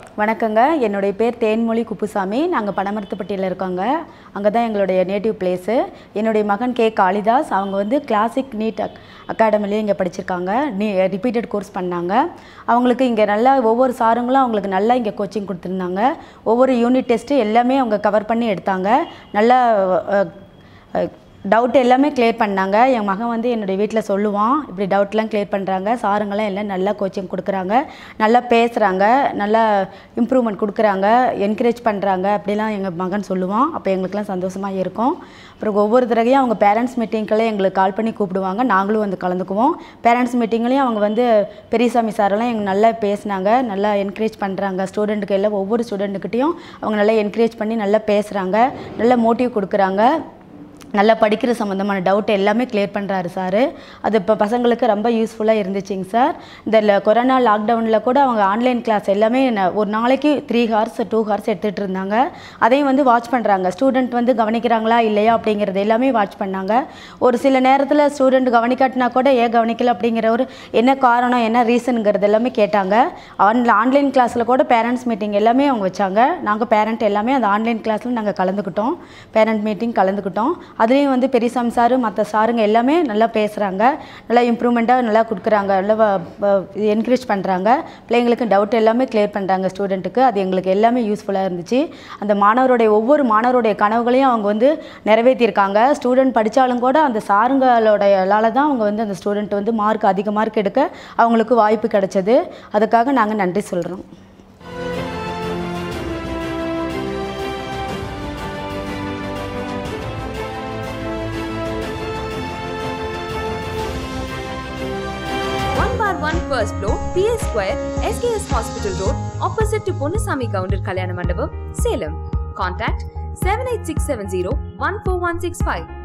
வணக்கங்க என்னுடைய பேர் தேன்மொழி குப்புசாமி நாங்கள் பனமரத்துப்பட்டியில் இருக்கோங்க அங்கே தான் எங்களுடைய நேட்டிவ் பிளேஸு என்னுடைய மகன் கே காளிதாஸ் அவங்க வந்து கிளாசிக் நீட் அக் அகாடமிலேயே இங்கே படிச்சிருக்காங்க நீ ரிப்பீட்டட் கோர்ஸ் பண்ணாங்க அவங்களுக்கு இங்கே நல்லா ஒவ்வொரு சாருங்களும் அவங்களுக்கு நல்லா இங்கே கோச்சிங் கொடுத்துருந்தாங்க ஒவ்வொரு யூனிட் டெஸ்ட்டு எல்லாமே அவங்க கவர் பண்ணி எடுத்தாங்க நல்லா அஹ், அஹ், டவுட் எல்லாமே கிளியர் பண்ணாங்க என் மகன் வந்து என்னுடைய வீட்டில் சொல்லுவான் இப்படி டவுட்லாம் கிளியர் பண்ணுறாங்க சாருங்களாம் எல்லாம் நல்லா கோச்சிங் கொடுக்குறாங்க நல்லா பேசுகிறாங்க நல்லா இம்ப்ரூவ்மெண்ட் கொடுக்குறாங்க என்கரேஜ் பண்ணுறாங்க அப்படிலாம் எங்கள் மகன் சொல்லுவான் அப்போ எங்களுக்குலாம் சந்தோஷமாக இருக்கும் அப்புறம் ஒவ்வொரு தடவையும் அவங்க பேரண்ட்ஸ் மீட்டிங்க்கெல்லாம் எங்களுக்கு கால் பண்ணி கூப்பிடுவாங்க நாங்களும் வந்து கலந்துக்குவோம் பேரண்ட்ஸ் மீட்டிங்லேயும் அவங்க வந்து பெரியசாமி சாரெல்லாம் எங்க நல்லா பேசினாங்க நல்லா என்கரேஜ் பண்ணுறாங்க ஸ்டூடெண்ட்டுக்கு எல்லாம் ஒவ்வொரு ஸ்டூடெண்ட்டுக்கிட்டையும் அவங்க நல்லா என்கரேஜ் பண்ணி நல்லா பேசுகிறாங்க நல்லா மோட்டிவ் கொடுக்குறாங்க நல்லா படிக்கிற சம்மந்தமான டவுட் எல்லாமே கிளியர் பண்ணுறாரு சார் அது இப்போ பசங்களுக்கு ரொம்ப யூஸ்ஃபுல்லாக இருந்துச்சுங்க சார் இந்த ல- கொரோனா லாக்டவுனில் கூட அவங்க ஆன்லைன் கிளாஸ் எல்லாமே ந- ஒரு நாளைக்கு த்ரீ ஹார்ஸ் டூ ஹார்ஸ் எடுத்துகிட்டு இருந்தாங்க அதையும் வந்து வாட்ச் பண்ணுறாங்க ஸ்டூடெண்ட் வந்து கவனிக்கிறாங்களா இல்லையா அப்படிங்கிறது எல்லாமே வாட்ச் பண்ணாங்க ஒரு சில நேரத்தில் ஸ்டூடெண்ட் கவனிக்காட்டினா கூட ஏன் கவனிக்கல அப்படிங்கிற ஒரு என்ன காரணம் என்ன ரீசனுங்கிறது எல்லாமே கேட்டாங்க ஆன்ல ஆன்லைன் கிளாஸில் கூட பேரண்ட்ஸ் மீட்டிங் எல்லாமே அவங்க வச்சாங்க நாங்கள் பேரண்ட் எல்லாமே அந்த ஆன்லைன் கிளாஸில் நாங்கள் கலந்துக்கிட்டோம் பேரண்ட் மீட்டிங் கலந்துக்கிட்டோம் அதுலேயும் வந்து பெரியசாமி சாரு மற்ற சாருங்க எல்லாமே நல்லா பேசுகிறாங்க நல்லா இம்ப்ரூவ்மெண்ட்டாக நல்லா கொடுக்குறாங்க நல்லா என்கரேஜ் பண்ணுறாங்க பிள்ளைங்களுக்கு டவுட் எல்லாமே கிளியர் பண்ணுறாங்க ஸ்டூடெண்ட்டுக்கு அது எங்களுக்கு எல்லாமே யூஸ்ஃபுல்லாக இருந்துச்சு அந்த மாணவருடைய ஒவ்வொரு மாணவருடைய கனவுகளையும் அவங்க வந்து நிறைவேற்றியிருக்காங்க ஸ்டூடெண்ட் படித்தாலும் கூட அந்த சாருங்களோடையால தான் அவங்க வந்து அந்த ஸ்டூடெண்ட் வந்து மார்க் அதிக மார்க் எடுக்க அவங்களுக்கு வாய்ப்பு கிடைச்சது அதுக்காக நாங்கள் நன்றி சொல்கிறோம் One bar one first floor, PS Square, SKS Hospital Road, opposite to Ponusami Counter Kalyana Mandapam, Salem. Contact 78670 14165.